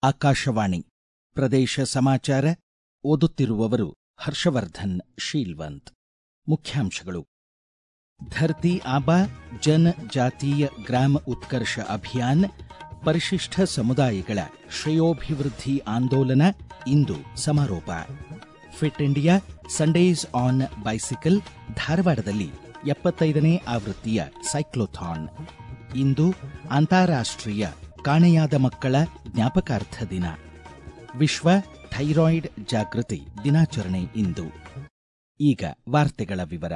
ಆಕಾಶವಾಣಿ ಪ್ರದೇಶ ಸಮಾಚಾರ ಓದುತ್ತಿರುವವರು ಹರ್ಷವರ್ಧನ್ ಶೀಲ್ವಂತ್ ಮುಖ್ಯಾಂಶಗಳು ಧರ್ತಿ ಆಬಾ ಜನ್ ಜಾತೀಯ ಗ್ರಾಮ ಉತ್ಕರ್ಷ ಅಭಿಯಾನ್ ಪರಿಶಿಷ್ಟ ಸಮುದಾಯಗಳ ಶ್ರೇಯೋಭಿವೃದ್ಧಿ ಆಂದೋಲನ ಇಂದು ಸಮಾರೋಪ fit India Sundays on bicycle ಧಾರವಾಡದಲ್ಲಿ ಎಪ್ಪತ್ತೈದನೇ ಆವೃತ್ತಿಯ ಸೈಕ್ಲೋಥಾನ್ ಇಂದು ಅಂತಾರಾಷ್ಟ್ರೀಯ ಕಾಣೆಯಾದ ಮಕ್ಕಳ ಜ್ಞಾಪಕಾರ್ಥ ದಿನ ವಿಶ್ವ ಥೈರಾಯ್ಡ್ ಜಾಗೃತಿ ದಿನಾಚರಣೆ ಇಂದು ಈಗ ವಾರ್ತೆಗಳ ವಿವರ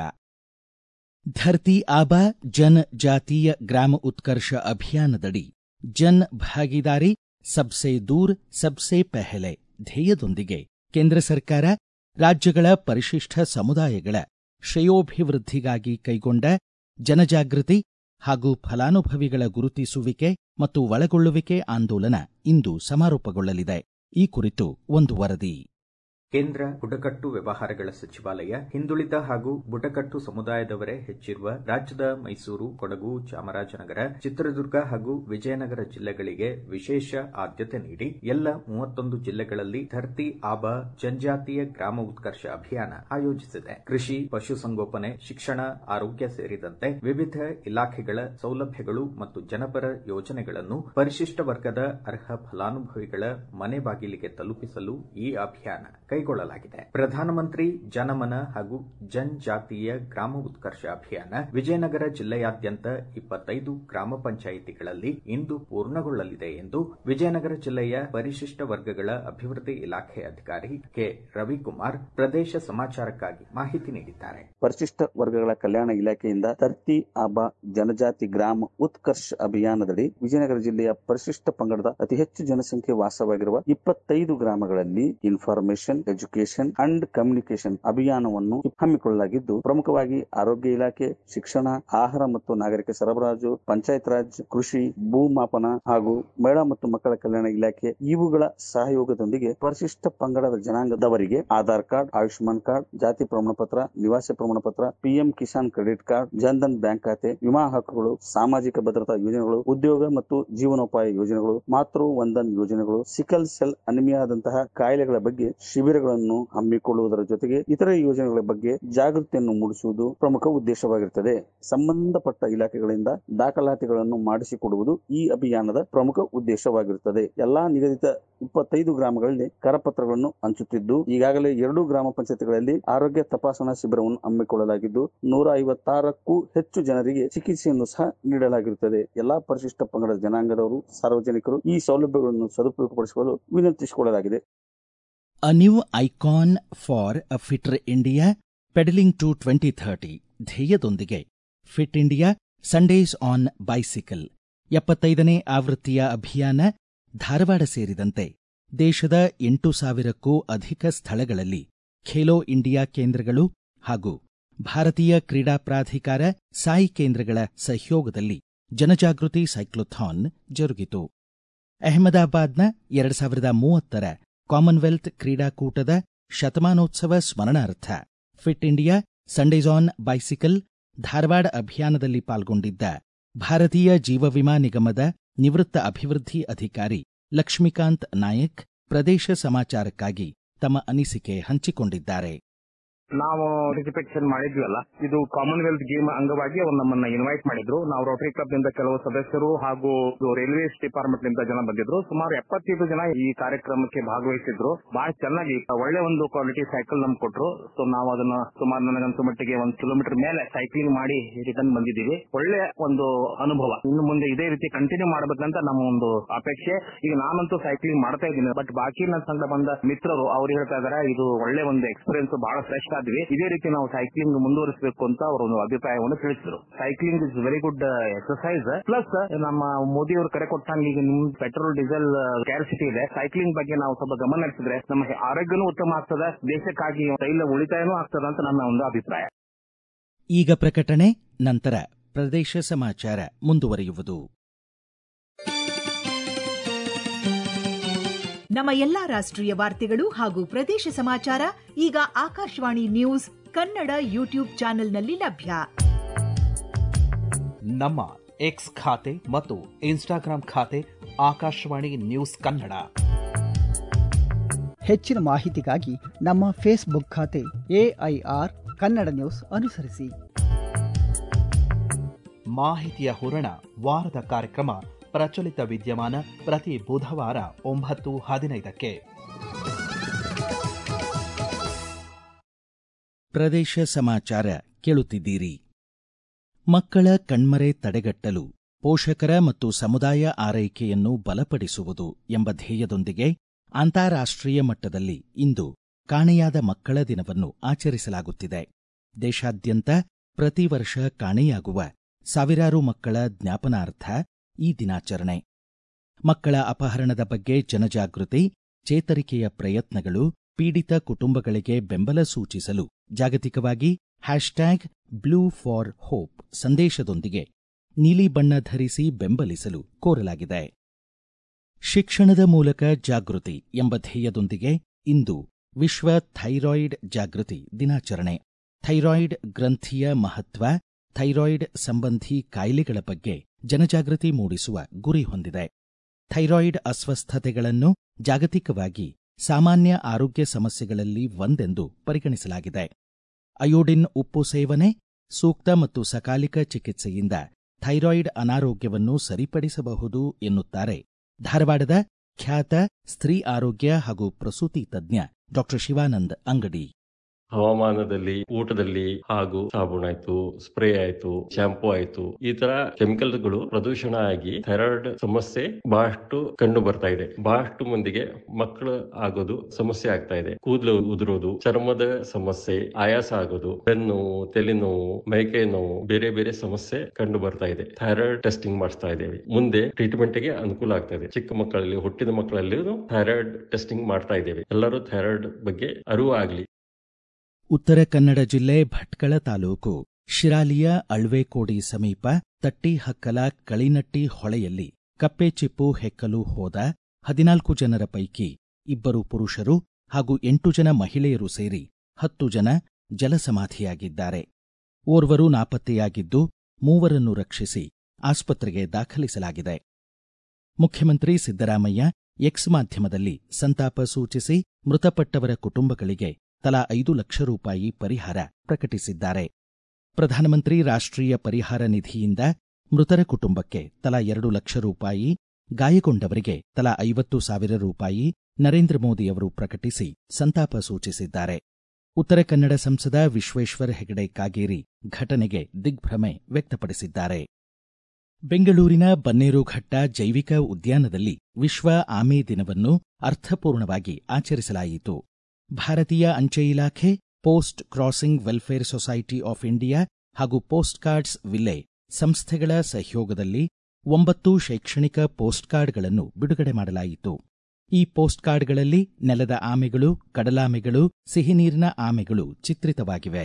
ಧರ್ತಿ ಆಬಾ ಜನ್ ಜಾತೀಯ ಗ್ರಾಮ ಉತ್ಕರ್ಷ ಅಭಿಯಾನದಡಿ ಜನ್ ಭಾಗಿದಾರಿ ಸಬ್ಸೆ ದೂರ್ ಸಬ್ಸೆ ಪೆಹಲೆ ಧ್ಯೇಯದೊಂದಿಗೆ ಕೇಂದ್ರ ಸರ್ಕಾರ ರಾಜ್ಯಗಳ ಪರಿಶಿಷ್ಟ ಸಮುದಾಯಗಳ ಶ್ರೇಯೋಭಿವೃದ್ಧಿಗಾಗಿ ಕೈಗೊಂಡ ಜನಜಾಗೃತಿ ಹಾಗೂ ಫಲಾನುಭವಿಗಳ ಗುರುತಿಸುವಿಕೆ ಮತ್ತು ಒಳಗೊಳ್ಳುವಿಕೆ ಆಂದೋಲನ ಇಂದು ಸಮಾರೋಪಗೊಳ್ಳಲಿದೆ ಈ ಕುರಿತು ಒಂದು ವರದಿ ಕೇಂದ್ರ ಬುಡಕಟ್ಟು ವ್ಯವಹಾರಗಳ ಸಚಿವಾಲಯ ಹಿಂದುಳಿದ ಹಾಗೂ ಬುಡಕಟ್ಟು ಸಮುದಾಯದವರೇ ಹೆಚ್ಚಿರುವ ರಾಜ್ಯದ ಮೈಸೂರು ಕೊಡಗು ಚಾಮರಾಜನಗರ ಚಿತ್ರದುರ್ಗ ಹಾಗೂ ವಿಜಯನಗರ ಜಿಲ್ಲೆಗಳಿಗೆ ವಿಶೇಷ ಆದ್ಯತೆ ನೀಡಿ ಎಲ್ಲ ಮೂವತ್ತೊಂದು ಜಿಲ್ಲೆಗಳಲ್ಲಿ ಧರ್ತಿ ಆಬಾ ಜನಜಾತೀಯ ಗ್ರಾಮ ಉತ್ಕರ್ಷ ಅಭಿಯಾನ ಆಯೋಜಿಸಿದೆ ಕೃಷಿ ಪಶುಸಂಗೋಪನೆ ಶಿಕ್ಷಣ ಆರೋಗ್ಯ ಸೇರಿದಂತೆ ವಿವಿಧ ಇಲಾಖೆಗಳ ಸೌಲಭ್ಯಗಳು ಮತ್ತು ಜನಪರ ಯೋಜನೆಗಳನ್ನು ಪರಿಶಿಷ್ಟ ವರ್ಗದ ಅರ್ಹ ಫಲಾನುಭವಿಗಳ ಮನೆ ಬಾಗಿಲಿಗೆ ತಲುಪಿಸಲು ಈ ಅಭಿಯಾನ ಕೈಗೊಳ್ಳಲಾಗಿದೆ ಪ್ರಧಾನಮಂತ್ರಿ ಜನಮನ ಹಾಗೂ ಜನಜಾತೀಯ ಗ್ರಾಮ ಉತ್ಕರ್ಷ ಅಭಿಯಾನ ವಿಜಯನಗರ ಜಿಲ್ಲೆಯಾದ್ಯಂತ ಇಪ್ಪತ್ತೈದು ಗ್ರಾಮ ಪಂಚಾಯಿತಿಗಳಲ್ಲಿ ಇಂದು ಪೂರ್ಣಗೊಳ್ಳಲಿದೆ ಎಂದು ವಿಜಯನಗರ ಜಿಲ್ಲೆಯ ಪರಿಶಿಷ್ಟ ವರ್ಗಗಳ ಅಭಿವೃದ್ಧಿ ಇಲಾಖೆ ಅಧಿಕಾರಿ ಕೆ ರವಿಕುಮಾರ್ ಪ್ರದೇಶ ಸಮಾಚಾರಕ್ಕಾಗಿ ಮಾಹಿತಿ ನೀಡಿದ್ದಾರೆ ಪರಿಶಿಷ್ಟ ವರ್ಗಗಳ ಕಲ್ಯಾಣ ಇಲಾಖೆಯಿಂದ ತರ್ತಿ ಆಬಾ ಜನಜಾತಿ ಗ್ರಾಮ ಉತ್ಕರ್ಷ ಅಭಿಯಾನದಡಿ ವಿಜಯನಗರ ಜಿಲ್ಲೆಯ ಪರಿಶಿಷ್ಟ ಪಂಗಡದ ಅತಿ ಹೆಚ್ಚು ಜನಸಂಖ್ಯೆ ವಾಸವಾಗಿರುವ ಇಪ್ಪತ್ತೈದು ಗ್ರಾಮಗಳಲ್ಲಿ ಇನ್ಫಾರ್ಮೇಶನ್ ಎಜುಕೇಶನ್ ಅಂಡ್ ಕಮ್ಯುನಿಕೇಶನ್ ಅಭಿಯಾನವನ್ನು ಹಮ್ಮಿಕೊಳ್ಳಲಾಗಿದ್ದು ಪ್ರಮುಖವಾಗಿ ಆರೋಗ್ಯ ಇಲಾಖೆ ಶಿಕ್ಷಣ ಆಹಾರ ಮತ್ತು ನಾಗರಿಕ ಸರಬರಾಜು ಪಂಚಾಯತ್ ರಾಜ್ ಕೃಷಿ ಭೂಮಾಪನ ಹಾಗೂ ಮಹಿಳಾ ಮತ್ತು ಮಕ್ಕಳ ಕಲ್ಯಾಣ ಇಲಾಖೆ ಇವುಗಳ ಸಹಯೋಗದೊಂದಿಗೆ ಪರಿಶಿಷ್ಟ ಪಂಗಡದ ಜನಾಂಗದವರಿಗೆ ಆಧಾರ್ ಕಾರ್ಡ್ ಆಯುಷ್ಮಾನ್ ಕಾರ್ಡ್ ಜಾತಿ ಪ್ರಮಾಣ ಪತ್ರ ನಿವಾಸ ಪ್ರಮಾಣ ಪತ್ರ PM Kisan credit card Jandhan bank ಖಾತೆ ವಿಮಾ ಹಕ್ಕುಗಳು ಸಾಮಾಜಿಕ ಭದ್ರತಾ ಯೋಜನೆಗಳು ಉದ್ಯೋಗ ಮತ್ತು ಜೀವನೋಪಾಯ ಯೋಜನೆಗಳು ಮಾತೃ ವಂದನ್ ಯೋಜನೆಗಳು ಸಿಕಲ್ ಸೆಲ್ ಅನಿಮಿಯಾದಂತಹ ಕಾಯಿಲೆಗಳ ಬಗ್ಗೆ ಶಿಬಿರಗಳನ್ನು ಹಮ್ಮಿಕೊಳ್ಳುವುದರ ಜೊತೆಗೆ ಇತರೆ ಯೋಜನೆಗಳ ಬಗ್ಗೆ ಜಾಗೃತಿಯನ್ನು ಮೂಡಿಸುವುದು ಪ್ರಮುಖ ಉದ್ದೇಶವಾಗಿರುತ್ತದೆ ಸಂಬಂಧಪಟ್ಟ ಇಲಾಖೆಗಳಿಂದ ದಾಖಲಾತಿಗಳನ್ನು ಮಾಡಿಸಿಕೊಡುವುದು ಈ ಅಭಿಯಾನದ ಪ್ರಮುಖ ಉದ್ದೇಶವಾಗಿರುತ್ತದೆ ಎಲ್ಲಾ ನಿಗದಿತ ಇಪ್ಪತ್ತೈದು ಗ್ರಾಮಗಳಲ್ಲಿ ಕರಪತ್ರಗಳನ್ನು ಹಂಚುತ್ತಿದ್ದು ಈಗಾಗಲೇ ಎರಡು ಗ್ರಾಮ ಪಂಚಾಯತ್ಗಳಲ್ಲಿ ಆರೋಗ್ಯ ತಪಾಸಣಾ ಶಿಬಿರವನ್ನು ಹಮ್ಮಿಕೊಳ್ಳಲಾಗಿದ್ದು ನೂರ ಐವತ್ತಾರಕ್ಕೂ ಹೆಚ್ಚು ಜನರಿಗೆ ಚಿಕಿತ್ಸೆಯನ್ನು ಸಹ ನೀಡಲಾಗಿರುತ್ತದೆ ಎಲ್ಲಾ ಪರಿಶಿಷ್ಟ ಪಂಗಡದ ಜನಾಂಗದವರು ಸಾರ್ವಜನಿಕರು ಈ ಸೌಲಭ್ಯಗಳನ್ನು ಸದುಪಯೋಗಪಡಿಸಿಕೊಳ್ಳಲು ವಿನಂತಿಸಿಕೊಳ್ಳಲಾಗಿದೆ A new icon for a fitter India pedalling to twenty thirty ಧ್ಯೇಯದೊಂದಿಗೆ fit India Sundays on bicycle ಎಪ್ಪತ್ತೈದನೇ ಆವೃತ್ತಿಯ ಅಭಿಯಾನ ಧಾರವಾಡ ಸೇರಿದಂತೆ ದೇಶದ ಎಂಟು ಸಾವಿರಕ್ಕೂ ಅಧಿಕ ಸ್ಥಳಗಳಲ್ಲಿ ಖೇಲೋ ಇಂಡಿಯಾ ಕೇಂದ್ರಗಳು ಹಾಗೂ ಭಾರತೀಯ ಕ್ರೀಡಾ ಪ್ರಾಧಿಕಾರ ಸಾಯಿ ಕೇಂದ್ರಗಳ ಸಹಯೋಗದಲ್ಲಿ ಜನಜಾಗೃತಿ ಸೈಕ್ಲೋಥಾನ್ ಜರುಗಿತು ಅಹಮದಾಬಾದ್ನ ಎರಡು ಸಾವಿರದ ಮೂವತ್ತರ ಕಾಮನ್ವೆಲ್ತ್ ಕ್ರೀಡಾಕೂಟದ ಶತಮಾನೋತ್ಸವ ಸ್ಮರಣಾರ್ಥ fit India Sundays on bicycle Dharwad ಅಭಿಯಾನದಲ್ಲಿ ಪಾಲ್ಗೊಂಡಿದ್ದ ಭಾರತೀಯ ಜೀವ ವಿಮಾ ನಿಗಮದ ನಿವೃತ್ತ ಅಭಿವೃದ್ಧಿ ಅಧಿಕಾರಿ ಲಕ್ಷ್ಮೀಕಾಂತ್ ನಾಯಕ್ ಪ್ರದೇಶ ಸಮಾಚಾರಕ್ಕಾಗಿ ತಮ್ಮ ಅನಿಸಿಕೆ ಹಂಚಿಕೊಂಡಿದ್ದಾರೆ ನಾವು ಪಾರ್ಟಿಸಿಪೇಷನ್ ಮಾಡಿದ್ವಲ್ಲ ಇದು ಕಾಮನ್ವೆಲ್ತ್ ಗೇಮ್ ಅಂಗವಾಗಿ ಅವ್ರು ನಮ್ಮನ್ನ ಇನ್ವೈಟ್ ಮಾಡಿದ್ರು ನಾವು ರೋಟರಿ ಕ್ಲಬ್ ನಿಂದ ಕೆಲವು ಸದಸ್ಯರು ಹಾಗೂ ರೈಲ್ವೇಸ್ ಡಿಪಾರ್ಟ್ಮೆಂಟ್ ನಿಂದ ಜನ ಬಂದಿದ್ರು ಸುಮಾರು ಎಪ್ಪತ್ತೈದು ಜನ ಈ ಕಾರ್ಯಕ್ರಮಕ್ಕೆ ಭಾಗವಹಿಸಿದ್ರು ಬಹಳ ಚೆನ್ನಾಗಿ ಒಳ್ಳೆ ಒಂದು ಕ್ವಾಲಿಟಿ ಸೈಕಲ್ ನಮ್ಗೆ ಕೊಟ್ರು ಸೊ ನಾವು ಅದನ್ನ ಸುಮಾರು ನನಗನ್ಸೋ ಮಟ್ಟಿಗೆ ಒಂದು ಕಿಲೋಮೀಟರ್ ಮೇಲೆ ಸೈಕ್ಲಿಂಗ್ ಮಾಡಿ ರಿಟರ್ನ್ ಬಂದಿದ್ದೀವಿ ಒಳ್ಳೆ ಒಂದು ಅನುಭವ ಇನ್ನು ಮುಂದೆ ಇದೇ ರೀತಿ ಕಂಟಿನ್ಯೂ ಮಾಡಬೇಕಂತ ನಮ್ಮ ಒಂದು ಅಪೇಕ್ಷೆ ಈಗ ನಾನಂತೂ ಸೈಕ್ಲಿಂಗ್ ಮಾಡ್ತಾ ಇದ್ದೀನಿ ಬಟ್ ಬಾಕಿ ನನ್ನ ಸಂಘ ಬಂದ ಮಿತ್ರರು ಅವ್ರು ಹೇಳ್ತಾ ಇದಾರೆ ಇದು ಒಳ್ಳೆ ಒಂದು ಎಕ್ಸ್ಪೀರಿಯನ್ಸ್ ಬಹಳ ಫ್ರೆಶ್ ಆದ್ವಿ ಇದೇ ರೀತಿ ನಾವು ಸೈಕ್ಲಿಂಗ್ ಮುಂದುವರಿಸಬೇಕು ಅಂತ ಅವರು ಒಂದು ಅಭಿಪ್ರಾಯವನ್ನು ತಿಳಿಸಿದ್ರು cycling is very good exercise plus ನಮ್ಮ ಮೋದಿ ಅವರು ಕರೆ ಕೊಟ್ಟಂಗೆ ಈಗ ನಿಮ್ ಪೆಟ್ರೋಲ್ ಡೀಸೆಲ್ ಕ್ಯಾರಿಸಿಟಿ ಇದೆ ಸೈಕ್ಲಿಂಗ್ ಬಗ್ಗೆ ನಾವು ಸ್ವಲ್ಪ ಗಮನ ಹರಿಸಿದ್ರೆ ನಮ್ಮ ಆರೋಗ್ಯನೂ ಉತ್ತಮ ಆಗ್ತದೆ ದೇಶಕ್ಕಾಗಿ ತೈಲ ಉಳಿತಾಯನೂ ಆಗ್ತದೆ ಅಂತ ನನ್ನ ಒಂದು ಅಭಿಪ್ರಾಯ ಈಗ ಪ್ರಕಟಣೆ ನಂತರ ಪ್ರದೇಶ ಸಮಾಚಾರ ಮುಂದುವರಿಯುವುದು ನಮ್ಮ ಎಲ್ಲಾ ರಾಷ್ಟ್ರೀಯ ವಾರ್ತೆಗಳು ಹಾಗೂ ಪ್ರದೇಶ ಸಮಾಚಾರ ಈಗ ಆಕಾಶವಾಣಿ ನ್ಯೂಸ್ ಕನ್ನಡ ಯೂಟ್ಯೂಬ್ ಚಾನೆಲ್ನಲ್ಲಿ ಲಭ್ಯ ನಮ್ಮ ಎಕ್ಸ್ ಖಾತೆ ಮತ್ತು ಇನ್ಸ್ಟಾಗ್ರಾಂ ಖಾತೆ ಆಕಾಶವಾಣಿ ನ್ಯೂಸ್ ಕನ್ನಡ ಹೆಚ್ಚಿನ ಮಾಹಿತಿಗಾಗಿ ನಮ್ಮ ಫೇಸ್ಬುಕ್ ಖಾತೆ ಎಐಆರ್ ಕನ್ನಡ ನ್ಯೂಸ್ ಅನುಸರಿಸಿ ಮಾಹಿತಿಯ ಹೂರಣ ವಾರದ ಕಾರ್ಯಕ್ರಮ ಪ್ರಚಲಿತ ವಿದ್ಯಮಾನ ಪ್ರತಿ ಬುಧವಾರ ಒಂಬತ್ತು ಹದಿನೈದಕ್ಕೆ ಪ್ರದೇಶ ಸಮಾಚಾರ ಕೇಳುತ್ತಿದ್ದೀರಿ ಮಕ್ಕಳ ಕಣ್ಮರೆ ತಡೆಗಟ್ಟಲು ಪೋಷಕರ ಮತ್ತು ಸಮುದಾಯ ಆರೈಕೆಯನ್ನು ಬಲಪಡಿಸುವುದು ಎಂಬ ಧ್ಯೇಯದೊಂದಿಗೆ ಅಂತಾರಾಷ್ಟ್ರೀಯ ಮಟ್ಟದಲ್ಲಿ ಇಂದು ಕಾಣೆಯಾದ ಮಕ್ಕಳ ದಿನವನ್ನು ಆಚರಿಸಲಾಗುತ್ತಿದೆ ದೇಶಾದ್ಯಂತ ಪ್ರತಿ ವರ್ಷ ಕಾಣೆಯಾಗುವ ಸಾವಿರಾರು ಮಕ್ಕಳ ಜ್ಞಾಪನಾರ್ಥ ಈ ದಿನಾಚರಣೆ ಮಕ್ಕಳ ಅಪಹರಣದ ಬಗ್ಗೆ ಜನಜಾಗೃತಿ ಚೇತರಿಕೆಯ ಪ್ರಯತ್ನಗಳು ಪೀಡಿತ ಕುಟುಂಬಗಳಿಗೆ ಬೆಂಬಲ ಸೂಚಿಸಲು ಜಾಗತಿಕವಾಗಿ ಹ್ಯಾಶ್ಟ್ಯಾಗ್ ಬ್ಲೂ ಫಾರ್ ಹೋಪ್ ಸಂದೇಶದೊಂದಿಗೆ ನೀಲಿ ಬಣ್ಣ ಧರಿಸಿ ಬೆಂಬಲಿಸಲು ಕೋರಲಾಗಿದೆ ಶಿಕ್ಷಣದ ಮೂಲಕ ಜಾಗೃತಿ ಎಂಬ ಧ್ಯೇಯದೊಂದಿಗೆ ಇಂದು ವಿಶ್ವ ಥೈರಾಯ್ಡ್ ಜಾಗೃತಿ ದಿನಾಚರಣೆ ಥೈರಾಯ್ಡ್ ಗ್ರಂಥಿಯ ಮಹತ್ವ ಥೈರಾಯ್ಡ್ ಸಂಬಂಧಿ ಕಾಯಿಲೆಗಳ ಬಗ್ಗೆ ಜನಜಾಗೃತಿ ಮೂಡಿಸುವ ಗುರಿ ಹೊಂದಿದೆ ಥೈರಾಯ್ಡ್ ಅಸ್ವಸ್ಥತೆಗಳನ್ನು ಜಾಗತಿಕವಾಗಿ ಸಾಮಾನ್ಯ ಆರೋಗ್ಯ ಸಮಸ್ಯೆಗಳಲ್ಲಿ ಒಂದೆಂದು ಪರಿಗಣಿಸಲಾಗಿದೆ ಅಯೋಡಿನ್ ಉಪ್ಪು ಸೇವನೆ ಸೂಕ್ತ ಮತ್ತು ಸಕಾಲಿಕ ಚಿಕಿತ್ಸೆಯಿಂದ ಥೈರಾಯ್ಡ್ ಅನಾರೋಗ್ಯವನ್ನು ಸರಿಪಡಿಸಬಹುದು ಎನ್ನುತ್ತಾರೆ ಧಾರವಾಡದ ಖ್ಯಾತ ಸ್ತ್ರೀ ಆರೋಗ್ಯ ಹಾಗೂ ಪ್ರಸೂತಿ ತಜ್ಞ ಡಾಕ್ಟರ್ ಶಿವಾನಂದ್ ಅಂಗಡಿ ಹವಾಮಾನದಲ್ಲಿ ಊಟದಲ್ಲಿ ಹಾಗೂ ಸಾಬೂನ್ ಆಯ್ತು ಸ್ಪ್ರೇ ಆಯ್ತು ಶಾಂಪೂ ಆಯ್ತು ಈ ತರ ಕೆಮಿಕಲ್ಗಳು ಪ್ರದೂಷಣ ಆಗಿ ಥೈರಾಯ್ಡ್ ಸಮಸ್ಯೆ ಬಹಳಷ್ಟು ಕಂಡು ಬರ್ತಾ ಇದೆ ಬಹಳಷ್ಟು ಮಂದಿಗೆ ಮಕ್ಕಳು ಆಗೋದು ಸಮಸ್ಯೆ ಆಗ್ತಾ ಇದೆ ಕೂದಲು ಉದುರೋದು ಚರ್ಮದ ಸಮಸ್ಯೆ ಆಯಾಸ ಆಗೋದು ಬೆನ್ನೋವು ತಲೆನೋವು ಮೈಕೈ ನೋವು ಬೇರೆ ಬೇರೆ ಸಮಸ್ಯೆ ಕಂಡು ಬರ್ತಾ ಇದೆ ಥೈರಾಯ್ಡ್ ಟೆಸ್ಟಿಂಗ್ ಮಾಡಿಸ್ತಾ ಇದ್ದೇವೆ ಮುಂದೆ ಟ್ರೀಟ್ಮೆಂಟ್ ಗೆ ಅನುಕೂಲ ಆಗ್ತಾ ಇದೆ ಚಿಕ್ಕ ಮಕ್ಕಳಲ್ಲಿ ಹುಟ್ಟಿದ ಮಕ್ಕಳಲ್ಲಿ ಥೈರಾಯ್ಡ್ ಟೆಸ್ಟಿಂಗ್ ಮಾಡ್ತಾ ಇದ್ದೇವೆ ಎಲ್ಲರೂ ಥೈರಾಯ್ಡ್ ಬಗ್ಗೆ ಅರಿವು ಆಗ್ಲಿ ಉತ್ತರ ಕನ್ನಡ ಜಿಲ್ಲೆ ಭಟ್ಕಳ ತಾಲೂಕು ಶಿರಾಲಿಯ ಅಳ್ವೆಕೋಡಿ ಸಮೀಪ ತಟ್ಟಿಹಕ್ಕಲ ಕಳಿನಟ್ಟಿ ಹೊಳೆಯಲ್ಲಿ ಕಪ್ಪೆ ಚಿಪ್ಪು ಹೆಕ್ಕಲು ಹೋದ ಹದಿನಾಲ್ಕು ಜನರ ಪೈಕಿ ಇಬ್ಬರು ಪುರುಷರು ಹಾಗೂ ಎಂಟು ಜನ ಮಹಿಳೆಯರು ಸೇರಿ ಹತ್ತು ಜನ ಜಲಸಮಾಧಿಯಾಗಿದ್ದಾರೆ ಓರ್ವರು ನಾಪತ್ತೆಯಾಗಿದ್ದು ಮೂವರನ್ನು ರಕ್ಷಿಸಿ ಆಸ್ಪತ್ರೆಗೆ ದಾಖಲಿಸಲಾಗಿದೆ ಮುಖ್ಯಮಂತ್ರಿ ಸಿದ್ದರಾಮಯ್ಯ ಎಕ್ಸ್ ಮಾಧ್ಯಮದಲ್ಲಿ ಸಂತಾಪ ಸೂಚಿಸಿ ಮೃತಪಟ್ಟವರ ಕುಟುಂಬಗಳಿಗೆ ತಲಾ ಐದು ಲಕ್ಷ ರೂಪಾಯಿ ಪರಿಹಾರ ಪ್ರಕಟಿಸಿದ್ದಾರೆ ಪ್ರಧಾನಮಂತ್ರಿ ರಾಷ್ಟ್ರೀಯ ಪರಿಹಾರ ನಿಧಿಯಿಂದ ಮೃತರ ಕುಟುಂಬಕ್ಕೆ ತಲಾ ಎರಡು ಲಕ್ಷ ರೂಪಾಯಿ ಗಾಯಗೊಂಡವರಿಗೆ ತಲಾ ಐವತ್ತು ಸಾವಿರ ರೂಪಾಯಿ ನರೇಂದ್ರ ಮೋದಿಯವರು ಪ್ರಕಟಿಸಿ ಸಂತಾಪ ಸೂಚಿಸಿದ್ದಾರೆ ಉತ್ತರ ಕನ್ನಡ ಸಂಸದ ವಿಶ್ವೇಶ್ವರ ಹೆಗಡೆ ಕಾಗೇರಿ ಘಟನೆಗೆ ದಿಗ್ಭ್ರಮೆ ವ್ಯಕ್ತಪಡಿಸಿದ್ದಾರೆ ಬೆಂಗಳೂರಿನ ಬನ್ನೇರುಘಟ್ಟ ಜೈವಿಕ ಉದ್ಯಾನದಲ್ಲಿ ವಿಶ್ವ ಆಮೆ ದಿನವನ್ನು ಅರ್ಥಪೂರ್ಣವಾಗಿ ಆಚರಿಸಲಾಯಿತು ಭಾರತೀಯ ಅಂಚೆ ಇಲಾಖೆ post crossing welfare society of India ಹಾಗೂ ಪೋಸ್ಟ್ ಕಾರ್ಡ್ಸ್ ವಿಲೆ ಸಂಸ್ಥೆಗಳ ಸಹಯೋಗದಲ್ಲಿ ಒಂಬತ್ತು ಶೈಕ್ಷಣಿಕ ಪೋಸ್ಟ್ ಕಾರ್ಡ್ಗಳನ್ನು ಬಿಡುಗಡೆ ಮಾಡಲಾಯಿತು ಈ ಪೋಸ್ಟ್ ಕಾರ್ಡ್ಗಳಲ್ಲಿ ನೆಲದ ಆಮೆಗಳು ಕಡಲಾಮೆಗಳು ಸಿಹಿನೀರಿನ ಆಮೆಗಳು ಚಿತ್ರಿತವಾಗಿವೆ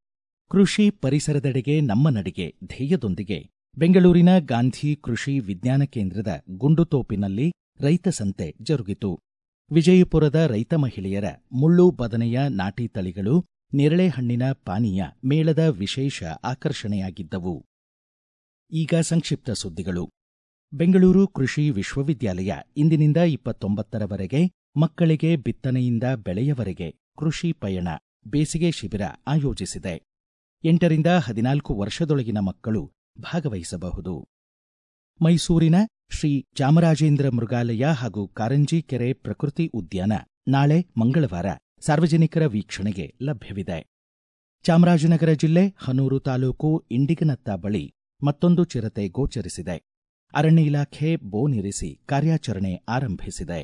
ಕೃಷಿ ಪರಿಸರದೆಡೆಗೆ ನಮ್ಮ ನಡಿಗೆ ಧ್ಯೇಯದೊಂದಿಗೆ ಬೆಂಗಳೂರಿನ ಗಾಂಧಿ ಕೃಷಿ ವಿಜ್ಞಾನ ಕೇಂದ್ರದ ಗುಂಡುತೋಪಿನಲ್ಲಿ ರೈತ ಸಂತೆ ಜರುಗಿತು ವಿಜಯಪುರದ ರೈತ ಮಹಿಳೆಯರ ಮುಳ್ಳು ಬದನೆಯ ನಾಟಿ ತಳಿಗಳು ನೇರಳೆ ಹಣ್ಣಿನ ಪಾನೀಯ ಮೇಳದ ವಿಶೇಷ ಆಕರ್ಷಣೆಯಾಗಿದ್ದವು ಈಗ ಸಂಕ್ಷಿಪ್ತ ಸುದ್ದಿಗಳು ಬೆಂಗಳೂರು ಕೃಷಿ ವಿಶ್ವವಿದ್ಯಾಲಯ ಇಂದಿನಿಂದ ಇಪ್ಪತ್ತೊಂಬತ್ತರವರೆಗೆ ಮಕ್ಕಳಿಗೆ ಬಿತ್ತನೆಯಿಂದ ಬೆಳೆಯವರೆಗೆ ಕೃಷಿ ಪಯಣ ಬೇಸಿಗೆ ಶಿಬಿರ ಆಯೋಜಿಸಿದೆ ಎಂಟರಿಂದ ಹದಿನಾಲ್ಕು ವರ್ಷದೊಳಗಿನ ಮಕ್ಕಳು ಭಾಗವಹಿಸಬಹುದು ಮೈಸೂರಿನ ಶ್ರೀ ಚಾಮರಾಜೇಂದ್ರ ಮೃಗಾಲಯ ಹಾಗೂ ಕಾರಂಜಿ ಕೆರೆ ಪ್ರಕೃತಿ ಉದ್ಯಾನ ನಾಳೆ ಮಂಗಳವಾರ ಸಾರ್ವಜನಿಕರ ವೀಕ್ಷಣೆಗೆ ಲಭ್ಯವಿದೆ ಚಾಮರಾಜನಗರ ಜಿಲ್ಲೆ ಹನೂರು ತಾಲೂಕು ಇಂಡಿಗನತ್ತ ಬಳಿ ಮತ್ತೊಂದು ಚಿರತೆ ಗೋಚರಿಸಿದೆ ಅರಣ್ಯ ಇಲಾಖೆ ಬೋನಿರಿಸಿ ಕಾರ್ಯಾಚರಣೆ ಆರಂಭಿಸಿದೆ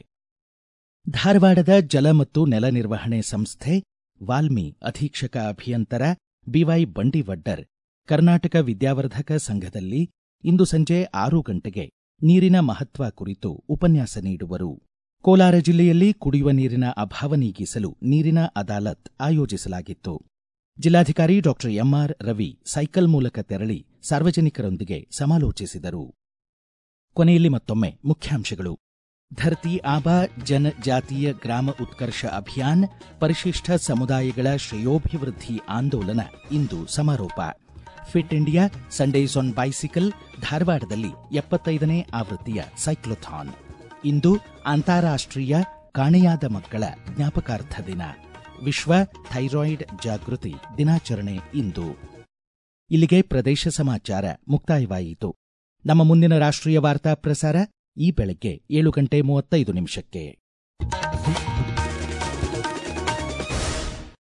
ಧಾರವಾಡದ ಜಲ ಮತ್ತು ನೆಲ ನಿರ್ವಹಣೆ ಸಂಸ್ಥೆ ವಾಲ್ಮಿ ಅಧೀಕ್ಷಕ ಅಭಿಯಂತರ ಬಿವೈ ಬಂಡಿವಡ್ಡರ್ ಕರ್ನಾಟಕ ವಿದ್ಯಾವರ್ಧಕ ಸಂಘದಲ್ಲಿ ಇಂದು ಸಂಜೆ ಆರು ಗಂಟೆಗೆ ನೀರಿನ ಮಹತ್ವ ಕುರಿತು ಉಪನ್ಯಾಸ ನೀಡುವರು ಕೋಲಾರ ಜಿಲ್ಲೆಯಲ್ಲಿ ಕುಡಿಯುವ ನೀರಿನ ಅಭಾವ ನೀಗಿಸಲು ನೀರಿನ ಅದಾಲತ್ ಆಯೋಜಿಸಲಾಗಿತ್ತು ಜಿಲ್ಲಾಧಿಕಾರಿ ಡಾಕ್ಟರ್ ಎಂಆರ್ ರವಿ ಸೈಕಲ್ ಮೂಲಕ ತೆರಳಿ ಸಾರ್ವಜನಿಕರೊಂದಿಗೆ ಸಮಾಲೋಚಿಸಿದರು ಕೊನೆಯಲ್ಲಿ ಮತ್ತೊಮ್ಮೆ ಮುಖ್ಯಾಂಶಗಳು ಧರ್ತಿ ಆಬಾ ಜನಜಾತೀಯ ಗ್ರಾಮ ಉತ್ಕರ್ಷ ಅಭಿಯಾನ್ ಪರಿಶಿಷ್ಟ ಸಮುದಾಯಗಳ ಶ್ರೇಯೋಭಿವೃದ್ಧಿ ಆಂದೋಲನ ಇಂದು ಸಮಾರೋಪ fit India Sundays on bicycle ಧಾರವಾಡದಲ್ಲಿ ಎಪ್ಪತ್ತೈದನೇ ಆವೃತ್ತಿಯ ಸೈಕ್ಲೋಥಾನ್ ಇಂದು ಅಂತಾರಾಷ್ಟ್ರೀಯ ಕಾಣೆಯಾದ ಮಕ್ಕಳ ಜ್ಞಾಪಕಾರ್ಥ ದಿನ ವಿಶ್ವ ಥೈರಾಯ್ಡ್ ಜಾಗೃತಿ ದಿನಾಚರಣೆ ಇಂದು ಇಲ್ಲಿಗೆ ಪ್ರದೇಶ ಸಮಾಚಾರ ಮುಕ್ತಾಯವಾಯಿತು ನಮ್ಮ ಮುಂದಿನ ರಾಷ್ಟ್ರೀಯ ವಾರ್ತಾ ಪ್ರಸಾರ ಈ ಬೆಳಗ್ಗೆ ಏಳು ಗಂಟೆ ಮೂವತ್ತೈದು ನಿಮಿಷಕ್ಕೆ